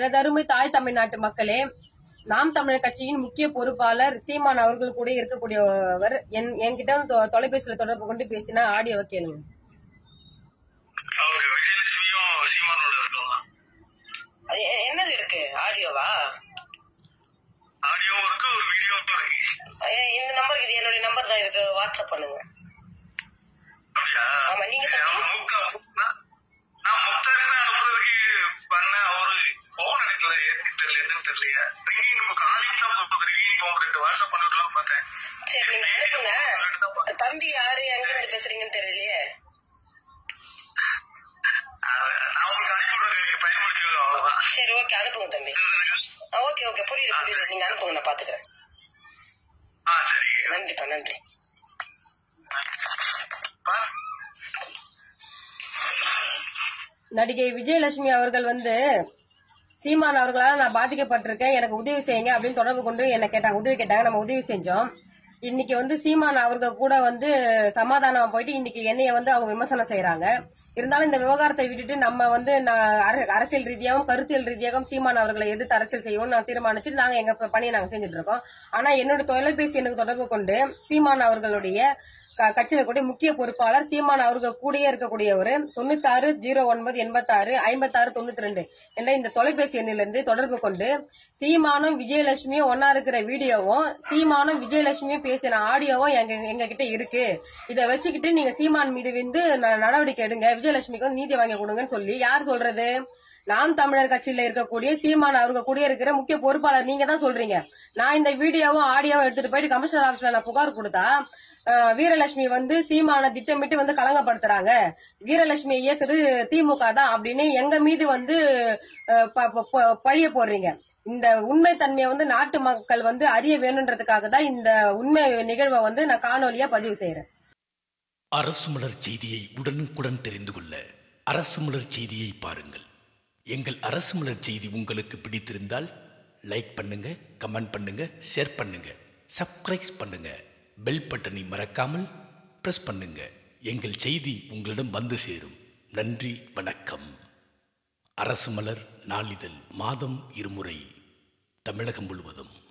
எனது அருமை தாய் தமிழ்நாட்டு மக்களே நாம் தமிழர் கட்சியின் முக்கிய பொறுப்பாளர் சீமான் அவர்கள் கூட இருக்கக்கூடியவர் என்- என்கிட்ட வந்து தொ- தொலைபேசியில தொடர்பு கொண்டு பேசினா ஆடியோவை கேளுங்க அவங்க விஜயலட்சுமியும் சீமானோட இருக்கலாம் என்னது இருக்கு ஆடியோவா ஆடியோ இருக்கு ஒரு வீடியோ இருக்கு இந்த நம்பருக்கு இது என்னுடைய நம்பர் தான் இதுக்கு வாட்ஸ்அப் பண்ணுங்க அப்படியா ஆமா, நீங்க சரி, அவர் முக்க- நான் நான் முத்தாருக்கு அனுப்புறதுக்கு பண்ண அவரு போன் எடுக்கல ஏன்னு தெரியல என்னன்னு தெரியல ரிங்கிங் நம்ம காலிங் தான் போகுது ரிங்கிங் போக ரெண்டு வாட்ஸ்அப் பண்ணிடலாம் பார்த்தேன் சரி நீங்க அனுப்புங்க தம்பி யாரு எங்க இருந்து பேசுறீங்கன்னு தெரியலையே அஹ், நான் உங்களுக்கு அனுப்பி விடுறேன் நீங்க பயன்படுத்தி அவ்வளவுதான் சரி ஓகே அனுப்புங்க தம்பி ஓகே ஓகே புரியுது புரியுது நீங்க அனுப்புங்க நான் பாத்துக்கிறேன் ஆ சரி நன்றிப்பா நன்றி பா நடிகை விஜயலட்சுமி அவர்கள் வந்து சீமான் அவர்களால் நான் பாதிக்கப்பட்டிருக்கேன் எனக்கு உதவி செய்யுங்க அப்படின்னு தொடர்பு கொண்டு என்ன கேட்டாங்க உதவி கேட்டாங்க நம்ம உதவி செஞ்சோம் இன்னைக்கு வந்து சீமான் அவர்கள் கூட வந்து சமாதானம் போயிட்டு இன்னைக்கு என்னைய வந்து அவங்க விமர்சனம் செய்யறாங்க இருந்தாலும் இந்த விவகாரத்தை விட்டுட்டு நம்ம வந்து நான் அர- அரசியல் ரீதியாகவும் கருத்தியல் ரீதியாகவும் சீமான் அவர்களை எதிர்த்து அரசியல் செய்வோம்னு நான் தீர்மானிச்சு நாங்க எங்க ப- பணியை நாங்க செஞ்சுட்டு இருக்கோம் ஆனா என்னோட தொலைபேசி எனக்கு தொடர்பு கொண்டு சீமான் அவர்களுடைய க- கட்சியில கூடிய முக்கிய பொறுப்பாளர் சீமான் அவர்கள் கூடயே இருக்கக்கூடியவர் தொண்ணூத்தாறு ஜீரோ ஒன்பது எண்பத்தாறு ஐம்பத்தாறு தொண்ணூத்தி ரெண்டு என்ற இந்த தொலைபேசி எண்ணிலிருந்து தொடர்பு கொண்டு சீமானும் விஜயலட்சுமியும் ஒன்னா இருக்கிற வீடியோவும் சீமானும் விஜயலட்சுமியும் பேசின ஆடியோவும் எங்க எங்க கிட்ட இருக்கு இதை வச்சுக்கிட்டு நீங்க சீமான் மீது வந்து ந- நடவடிக்கை எடுங்க விஜயலட்சுமிக்கு வந்து நீதி வாங்கி கொடுங்கன்னு சொல்லி யார் சொல்றது நாம் தமிழர் கட்சியில இருக்கக்கூடிய சீமான் அவர்கள் கூட இருக்கிற முக்கிய பொறுப்பாளர் நீங்க தான் சொல்றீங்க நான் இந்த வீடியோவும் ஆடியோவும் எடுத்துட்டு போயிட்டு கமிஷனர் ஆபீஸ்ல நான் புகார் கொடுத்தா அஹ், வீரலட்சுமி வந்து சீமான திட்டமிட்டு வந்து களங்கப்படுத்துறாங்க வீரலட்சுமி இயக்குது திமுக தான் அப்படின்னு எங்க மீது வந்து அஹ், ப- ப- ப- பழிய போடுறீங்க இந்த உண்மை தன்மையை வந்து நாட்டு மக்கள் வந்து அறிய வேணுன்றதுக்காக தான் இந்த உண்மை நிகழ்வை வந்து நான் காணொலியா பதிவு செய்யறேன் அரசு மலர் செய்தியை உடனுக்குடன் தெரிந்து கொள்ள அரசு மலர் செய்தியை பாருங்கள் எங்கள் அரசு மலர் செய்தி உங்களுக்கு பிடித்திருந்தால் லைக் பண்ணுங்க கமெண்ட் பண்ணுங்க ஷேர் பண்ணுங்க சப்ஸ்கிரைப் பண்ணுங்க பெல் பட்டனை மறக்காமல் பிரஸ் பண்ணுங்க எங்கள் செய்தி உங்களிடம் வந்து சேரும் நன்றி வணக்கம் அரசு மலர் நாளிதழ் மாதம் இருமுறை தமிழகம் முழுவதும்